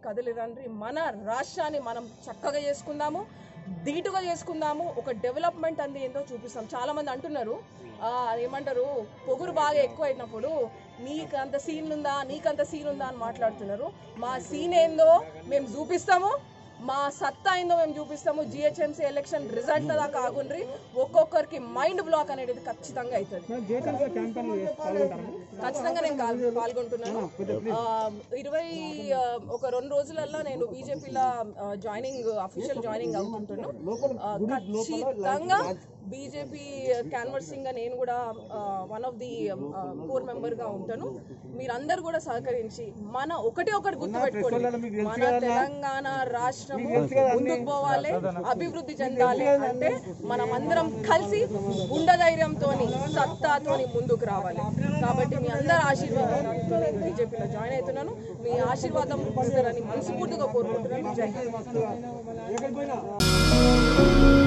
కదిలిరండి మన రాష్ట్రాన్ని మనం చక్కగా చేసుకుందాము ధీటుగా చేసుకుందాము ఒక డెవలప్మెంట్ అంది ఏందో చూపిస్తాం చాలా మంది అంటున్నారు ఆ, ఏమంటారు పొగురు బాగా ఎక్కువ అయినప్పుడు నీకు అంత సీన్ ఉందా నీకు అంత సీన్ ఉందా అని మాట్లాడుతున్నారు మా సీన్ ఏందో మేము చూపిస్తాము మా సత్తా ఏందో మేము చూపిస్తాము జిహెచ్ఎంసీ ఎలక్షన్ రిజల్ట్ దాకా ఆగుండ్రి ఒక్కొక్కరికి మైండ్ బ్లాక్ అనేది ఖచ్చితంగా అవుతుంది ఖచ్చితంగా నేను కాల్- పాల్గొంటున్నాను ఆ, ఇరవై ఆ, ఒక రెండు రోజులల్లో నేను బీజేపీలో జాయినింగ్ అఫీషియల్ జాయినింగ్ అవుతుంటాను ఆ, ఖచ్చితంగా బీజేపీ క్యాన్వర్సింగ్ గా నేను కూడా one of the core member గా ఉంటాను మీరందరూ కూడా సహకరించి మన ఒకటే ఒకటి గుర్తుపెట్టుకోండి మన తెలంగాణ రాష్ట్రం ముందుకు పోవాలి అభివృద్ధి చెందాలి అంటే మనం అందరం కలిసి గుండె ధైర్యంతో సత్తాతోని ముందుకు రావాలి కాబట్టి మీ అందరి ఆశీర్వాదంతో నేను బీజేపీలో జాయిన్ అవుతున్నాను మీ ఆశీర్వాదం ఇస్తారని మనస్ఫూర్తిగా కోరుకుంటున్నాను జై హింద్